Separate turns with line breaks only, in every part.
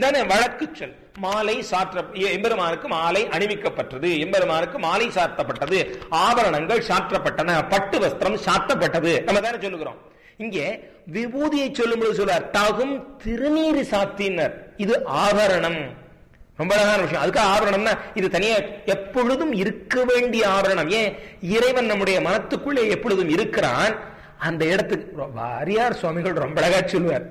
இதானே வழக்கு சொல் மாலை சாற்ற எம்பெருமானுக்கு மாலை அணிவிக்கப்பட்டது எம்பெருமானுக்கு மாலை சாத்தப்பட்டது ஆபரணங்கள் சாற்றப்பட்டன பட்டு வஸ்திரம் சாத்தப்பட்டது நம்ம தானே சொல்லுகிறோம் இங்கே விபூதியை சொல்லும்போது சொல்றார் தகும் திருநீர் சாத்தினர் இது ஆபரணம் ரொம்ப அழகான விஷயம் அதுக்கு ஆபரணம்னா இது தனியா எப்பொழுதும் இருக்க வேண்டிய ஆபரணம் ஏன் இறைவன் நம்முடைய மனத்துக்குள்ளே எப்பொழுதும் இருக்கிறான் அந்த இடத்துக்கு வாரியார் சுவாமிகள் ரொம்ப அழகா சொல்லுவார்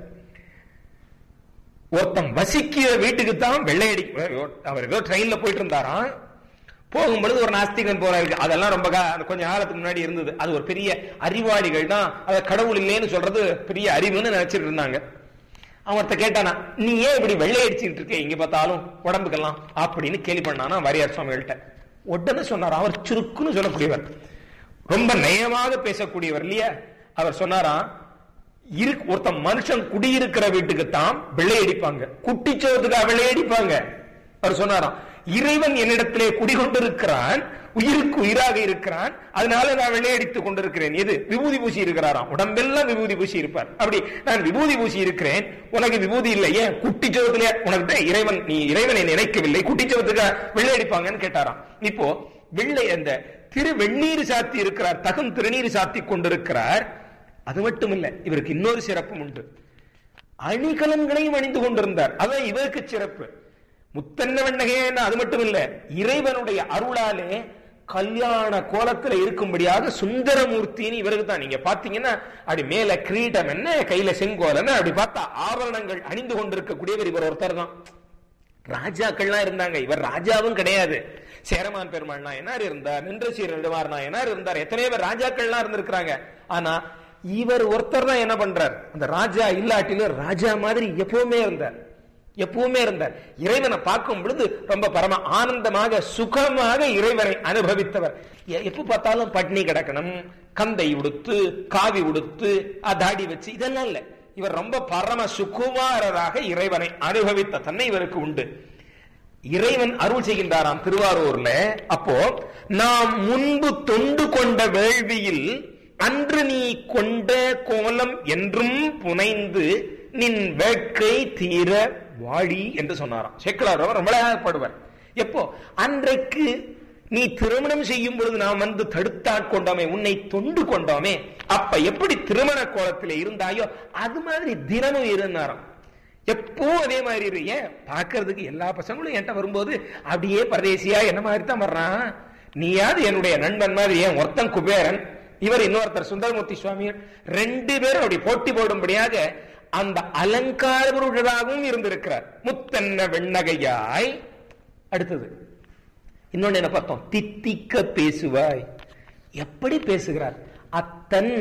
ஒருத்தன் வசிக்கிற வீட்டுக்கு தான் வெள்ளையடி அவர் ஏதோ ட்ரெயின்ல போயிட்டு இருந்தாராம் போகும்பொழுது ஒரு நாஸ்திகன் போறாரு அதெல்லாம் ரொம்ப கா- கொஞ்ச காலத்துக்கு முன்னாடி இருந்தது அது ஒரு பெரிய அறிவாளிகள் தான் அதை கடவுள் இல்லைன்னு சொல்றது பெரிய அறிவுன்னு நினைச்சிட்டு இருந்தாங்க அவர்த்த கேட்டானா நீ ஏன் இப்படி வெள்ளை அடிச்சுட்டு இருக்க இங்க பார்த்தாலும் உடம்புக்கெல்லாம் அப்படின்னு கேலி பண்ணானா வாரியார் சுவாமிகள்ட்ட உடனே சொன்னார் அவர் சுருக்குன்னு சொல்லக்கூடியவர் ரொம்ப நயமாக பேசக்கூடியவர் இல்லையா அவர் சொன்னாராம் இரு ஒருத்தன் மனுஷன் குடியிருக்கிற வீட்டுக்கு தான் வெள்ளை அடிப்பாங்க குட்டிச்சோத்துக்காக வெள்ளை அடிப்பாங்க அவர் சொன்னாராம் இறைவன் என்னிடத்திலே குடிகொண்டிருக்கிறான் உயிருக்கு உயிராக இருக்கிறான் அதனால நான் வெள்ளையடித்துக் கொண்டிருக்கிறேன் எது விபூதி பூசி இருக்கிறாராம் உடம்பெல்லாம் விபூதி பூசி இருப்பார் அப்படி நான் விபூதி பூசி இருக்கிறேன் உனக்கு விபூதி இல்லை ஏன் குட்டிச்சோத்திலே உனக்கு தான் இறைவன் நீ இறைவனை நினைக்கவில்லை குட்டிச்சோத்துக்கு வெள்ளை அடிப்பாங்கன்னு கேட்டாராம் இப்போ வெள்ளை அந்த திரு வெந்நீர் சாத்தி இருக்கிறார் தகும் திருநீர் சாத்தி கொண்டிருக்கிறார் அது மட்டும் இல்ல இவருக்கு இன்னொரு சிறப்பும் உண்டு அணிகலன்களையும் அணிந்து கொண்டிருந்தார் அதான் இவருக்கு சிறப்பு முத்தன்ன வண்ணகைன்னா அது மட்டும் இல்ல இறைவனுடைய அருளாலே கல்யாண கோலத்துல இருக்கும்படியாக சுந்தரமூர்த்தின்னு இவருக்கு தான் நீங்க பாத்தீங்கன்னா அப்படி மேல கிரீடம் என்ன கையில செங்கோலன்னு அப்படி பார்த்தா ஆபரணங்கள் அணிந்து கொண்டிருக்கக்கூடியவர் இவர் ஒருத்தர் தான் ராஜாக்கள்லாம் இருந்தாங்க இவர் ராஜாவும் கிடையாது சேரமான் பெருமாள் நாயனார் இருந்தார் நின்றசீர் நெடுமார் நாயனார் இருந்தார் எத்தனையோ பேர் ராஜாக்கள்லாம் இருந்திருக்கிறாங்க ஆனா இவர் ஒருத்தர் தான் என்ன பண்றார் அந்த ராஜா இல்லாட்டிலும் ராஜா மாதிரி எப்பவுமே இருந்தார் எப்பவுமே இருந்தார் இறைவனை பார்க்கும் பொழுது ரொம்ப பரம ஆனந்தமாக சுகமாக இறைவனை அனுபவித்தவர் எ- எப்ப பார்த்தாலும் பட்னி கிடக்கணும் கந்தை உடுத்து காவி உடுத்து அ, தாடி வச்சு இதெல்லாம் இல்ல இவர் ரொம்ப பரம சுகுமாரராக இறைவனை அனுபவித்த தன்னை இவருக்கு உண்டு இறைவன் அருள் செய்கின்றாராம் திருவாரூர்ல அப்போ நாம் முன்பு தொண்டு கொண்ட வேள்வியில் அன்று நீ கொண்ட கோலம் என்றும் புனைந்து நின் வேட்கை தீர வாழி என்று சொன்னாராம் சேக்கலார் அவர் ரொம்ப அழகாக பாடுவார் எப்போ அன்றைக்கு நீ திருமணம் செய்யும் பொழுது நாம் வந்து தடுத்தாட்கொண்டோமே உன்னை தொண்டு கொண்டோமே அப்ப எப்படி திருமண கோலத்திலே இருந்தாயோ அது மாதிரி தினமும் இருந்தாராம் எப்பவும் அதே மாதிரி இரு ஏன் பார்க்கிறதுக்கு எல்லா பசங்களும் என்கிட்ட வரும்போது அப்படியே பரதேசியா என்ன மாதிரி தான் வர்றான் நீயாவது என்னுடைய நண்பன் மாதிரி ஏன் ஒருத்தன் குபேரன் இவர் இன்னொருத்தர் சுந்தரமூர்த்தி சுவாமி ரெண்டு பேரும் அப்படி போட்டி போடும்படியாக அந்த அலங்காரவர்களாகவும் இருந்திருக்கிறார் முத்தன்ன வெண்ணகையாய் அடுத்தது இன்னொன்னு என்ன பார்த்தோம் தித்திக்க பேசுவாய் எப்படி பேசுகிறார் அத்தன்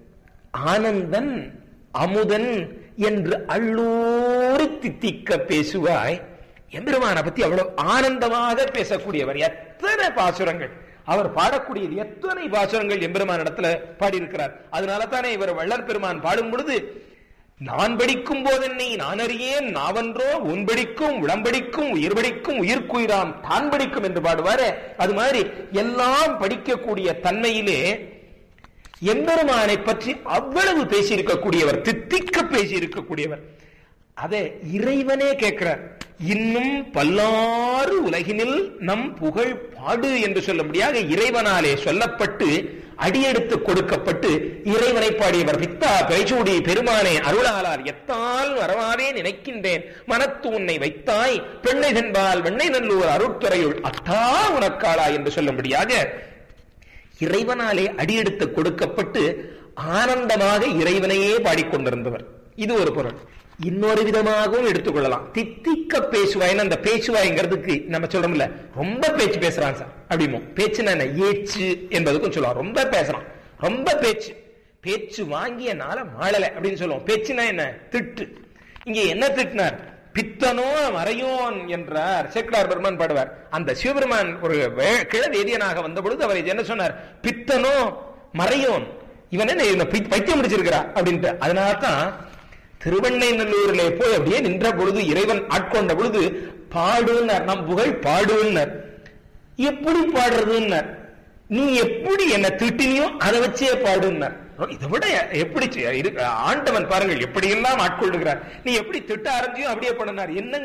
ஆனந்தன் அமுதன் என்று அள்ளூரி தித்திக்க பேசுவாய் எம்பெருமானை பத்தி அவ்வளவு ஆனந்தமாக பேசக்கூடியவர் எத்தனை பாசுரங்கள் அவர் பாடக்கூடியது எத்தனை பாசுரங்கள் எம்பெருமான் இடத்துல பாடியிருக்கிறார் அதனால தானே இவர் வள்ளல் பெருமான் பாடும் பொழுது நான் படிக்கும் போதென்னை நான் அறியேன் நாவன்றோ உன் படிக்கும் உடம்படிக்கும் உயிர் படிக்கும் உயிர்க்குயிராம் தான் படிக்கும் என்று பாடுவாரு அது மாதிரி எல்லாம் படிக்கக்கூடிய தன்மையிலே எம்பெருமானை பற்றி அவ்வளவு பேசியிருக்கக்கூடியவர் தித்திக்க பேசியிருக்கக்கூடியவர் அதை இறைவனே கேட்கிறார் இன்னும் பல்லாறு உலகினில் நம் புகழ் பாடு என்று சொல்லும்படியாக இறைவனாலே சொல்லப்பட்டு அடியெடுத்து கொடுக்கப்பட்டு இறைவனை பாடியவர் பித்தா பெய்சூடி பெருமானே அருளாளார் எத்தால் வரவாரே நினைக்கின்றேன் மனத்து உன்னை வைத்தாய் பெண்ணை தென்பால் வெண்ணை நல்லூர் அருட்துறையுள் அத்தா உனக்காளா என்று சொல்லும்படியாக இறைவனாலே அடியெடுத்து கொடுக்கப்பட்டு ஆனந்தமாக இறைவனையே பாடிக்கொண்டிருந்தவர் இது ஒரு பொருள் இன்னொரு விதமாகவும் எடுத்துக்கொள்ளலாம் தித்திக்க பேசுவாய்ன்னு அந்த பேசுவாய்ங்கிறதுக்கு நம்ம சொல்றோம்ல ரொம்ப பேச்சு பேசுறான் சார் அப்படிமோ பேச்சுன்னா என்ன ஏச்சு என்பதுக்கும் சொல்லுவான் ரொம்ப பேசுறான் ரொம்ப பேச்சு பேச்சு வாங்கியனால மாளலை அப்படின்னு சொல்லுவோம் பேச்சுனா என்ன திட்டு இங்க என்ன திட்டினார் பித்தனோ மறையோன் என்றார் சேக்கலார் பெருமான் பாடுவார் அந்த சிவபெருமான் ஒரு வே- கிழவேதியனாக வந்த பொழுது அவர் என்ன சொன்னார் பித்தனோ மறையோன் இவன் என்ன இவனை பை- பைத்தியம் முடிச்சிருக்கிறா அப்படின்ட்டு அதனால தான் திருவண்ணைநல்லூரிலே போய் அப்படியே நின்ற பொழுது இறைவன் ஆட்கொண்ட பொழுது பாடுன்னார் நம் புகழ் பாடுன்னார் எப்படி பாடுறதுன்னார் நீ எப்படி என்ன திட்டினியோ அதை வச்சே பாடுன்னார் இதை விட எப்படி செ- இரு- ஆண்டவன் பாருங்கள் எப்படி எல்லாம் ஆட்கொள்ளுகிறார் நீ எப்படி திட்ட ஆரம்பிச்சியோ அப்படியே பண்ணினார் என்ன